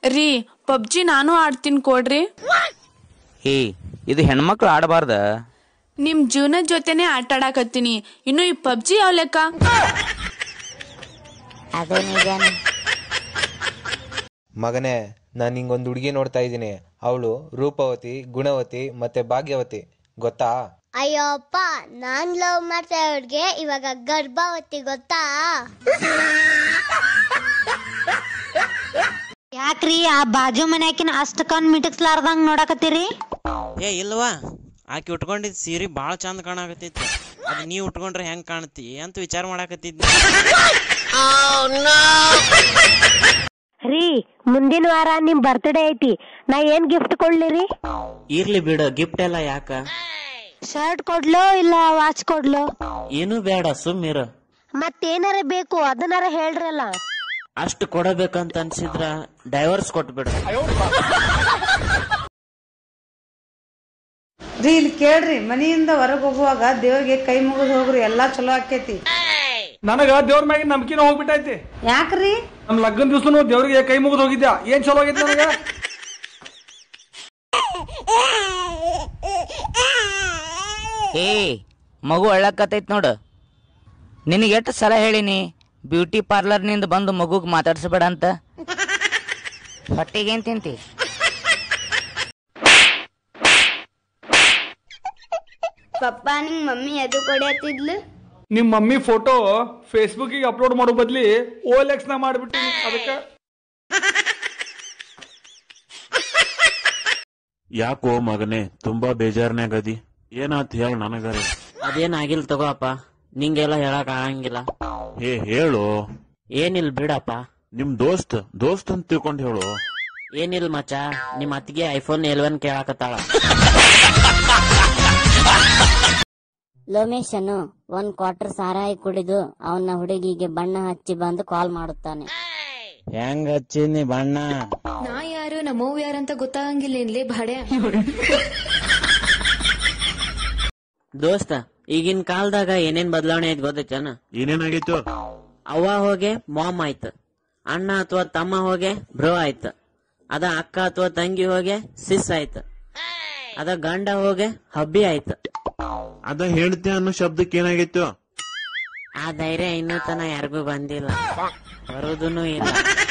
ರೀ ಪಬ್ಜಿ ನಾನು ಆಡ್ತೀನಿ ಕೊಡ್ರಿ ಹೇ ಇದು ಹೆಣ್ಮಕ್ಳು ಆಡಬಾರ್ದ ನಿಮ್ ಜೀವನದ ಜೊತೆನೆ ಆಟ ಆಡಾಕತ್ತೀನಿ ಇನ್ನು ಈ ಪಬ್ಜಿ ಯಾವ ಲೆಕ್ಕ ಅದು ನಿಜಾನೆ ಮಗನೇ ನಾನು ಹಿಂಗೊಂದು ಹುಡುಗಿ ನೋಡ್ತಾ ಇದ್ದೀನಿ ಅವಳು ರೂಪವತಿ ಗುಣವತಿ ಮತ್ತೆ ಭಾಗ್ಯವತಿ ಗೊತ್ತಾ ಅಯ್ಯೋ ಅಪ್ಪ ನಾನ್ ಲವ್ ಮಾಡ್ತಾ ಇರೋರ್ಗೆ ಇವಾಗ ಗರ್ಭವತಿ ಗೊತ್ತಾ ಯಾಕ್ರಿ ಆ ಬಾಜು ಮನ್ಯಾಕಿನ ಅಷ್ಟ ಕಣ್ ಮಿಟಕ್ಸ್ಲಾರ್ದಂಗ್ ನೋಡಕತ್ತೀರಿ ಏ ಇಲ್ವಾ ಆಕಿ ಉಟ್ಕೊಂಡಿದ್ ಸೀರೆ ಬಾಳ ಚಂದ ಕಾಣಕತ್ತೈತಿ ಅದ್ ನೀ ಉಟ್ಕೊಂಡ್ರೆ ಹೆಂಗ್ ಕಾಣ್ತಿ ಅಂತ ವಿಚಾರ ಮಾಡಾಕತ್ತಿದ್ನಿ ರೀ ಮುಂದಿನ ವಾರ ನಿಮ್ ಬರ್ತ್ಡೇ ಐತಿ ನಾ ಏನ್ ಗಿಫ್ಟ್ ಕೊಡ್ಲಿರಿ ಇರ್ಲಿ ಬಿಡು ಗಿಫ್ಟ್ ಎಲ್ಲ ಯಾಕ ಶರ್ಟ್ ಕೊಡ್ಲೋ ಇಲ್ಲ ವಾಚ್ ಕೊಡ್ಲೋ ಏನು ಬೇಡ ಸುಮ್ಮಿರು ಮತ್ತೇನಾರ ಬೇಕು ಅದನ್ನಾರ ಹೇಳ್ರಲ್ಲ ಅಷ್ಟು ಕೊಡಬೇಕಂತ ಅನ್ಸಿದ್ರ ಡೈವರ್ಸ್ ಕೊಟ್ಬಿಡು ರೀ ಇಲ್ಲಿ ಕೇಳ್ರಿ ಮನೆಯಿಂದ ಹೊರಗೆ ಹೋಗುವಾಗ ದೇವ್ರಿಗೆ ಕೈ ಮುಗಿದು ಹೋಗ್ರಿ ಎಲ್ಲಾ ಚಲೋ ಆಕೇತಿ ನನಗ ದೇವ್ರ ಮ್ಯಾಗಿನ ನಂಬಿಕೆನ ಹೋಗ್ಬಿಟ್ಟೈತಿ ಯಾಕ್ರಿ ನಮ್ ಲಗ್ನ ದಿವ್ಸನು ದೇವ್ರಿಗೆ ಕೈ ಮುಗಿದು ಹೋಗಿದ್ಯಾ ಏನ್ ಚಲೋ ಆಗೈತಿ ನನಗ ಏ ಮಗು ಅಳ್ಳಕತ್ತೈತ್ ನೋಡು ನಿನಗೆ ಎಷ್ಟು ಸಲ ಹೇಳಿನಿ ಬ್ಯೂಟಿ ಪಾರ್ಲರ್ನಿಂದ ಬಂದು ಮಗುಗ್ ಮಾತಾಡ್ಸಬೇಡ ಅಂತ ಹೊಟ್ಟಿಗೇನ್ ತಿಂತಿ ಪಪ್ಪ ನಿಂಗ್ ಮಮ್ಮಿ ಎದು ಕೊಡತ್ತಿದ್ಲು ನಿಮ್ ಮಮ್ಮಿ ಫೋಟೋ ಫೇಸ್ಬುಕ್ಕಿಗೆ ಅಪ್ಲೋಡ್ ಮಾಡೋ ಬದ್ಲಿ ಓಲೆಕ್ಸ್ ನ ಮಾಡ್ಬಿಟ್ಟಿನಿ ಅದಕ್ಕ ಯಾಕೋ ಮಗನೇ ತುಂಬಾ ಬೇಜಾರ್ನ್ಯಾಗ ಅದಿ ಏನಾತ್ ಹೇಳ ನನಗರೆ ಅದೇನಾಗಿಲ್ ತಗೋಪ್ಪ ನಿಂಗೆಲ್ಲ ಹೇಳಕ್ ಆಗಂಗಿಲ್ಲ ಹೇ ಹೇಳು ಏನಿಲ್ ಬಿಡಪ್ಪ ನಿಮ್ ದೋಸ್ತ್ ದೋಸ್ತ್ ಅಂತ ತಿಳ್ಕೊಂಡ್ ಹೇಳು ಏನಿಲ್ ಮಚ್ಚ ನಿಮ್ ಅತ್ತಿಗೆ ಐಫೋನ್ ಎಲೆವೆನ್ ಕೇಳಾಕತ್ತಾಳ ಲೋಮೇಶನು ಒಂದ್ ಕ್ವಾರ್ಟರ್ ಸಾರಾಯಿ ಕುಡಿದು ಅವನ ಹುಡುಗಿಗೆ ಬಣ್ಣ ಹಚ್ಚಿ ಬಂದು ಕಾಲ್ ಮಾಡುತ್ತಾನೆ ಹೆಂಗ್ ಹಚ್ಚಿನಿ ಬಣ್ಣ ನಾ ಯಾರು ನಮ್ಮವ್ ಯಾರಂತ ಗೊತ್ತಾಗಂಗಿಲ್ಲ ಇನ್ಲೇ ಭಾಡ್ಯ ದೋಸ್ತ ಈಗಿನ ಕಾಲದಾಗ ಏನೇನ್ ಬದಲಾವಣೆ ಐತ್ ಗೊತ್ತೈತೇನ ಏನೇನಾಗೈತು ಅವ್ವ ಹೋಗೆ ಮಾಮ್ ಆಯ್ತು ಅಣ್ಣ ಅಥವಾ ತಮ್ಮ ಹೋಗೆ ಬ್ರೋ ಆಯ್ತು ಅದ ಅಕ್ಕ ಅಥವಾ ತಂಗಿ ಹೋಗೆ ಸಿಸ್ ಆಯ್ತು ಅದ ಗಂಡ ಹೋಗೆ ಹಬ್ಬಿ ಆಯ್ತು ಅದ ಹೇಳ್ತಿ ಅನ್ನೋ ಶಬ್ದಕ್ಕೆ ಏನಾಗೈತು ಆ ಧೈರ್ಯ ಇನ್ನೂ ತನ ಯಾರಿಗೂ ಬಂದಿಲ್ಲ ಬರೋದೂ ಇಲ್ಲ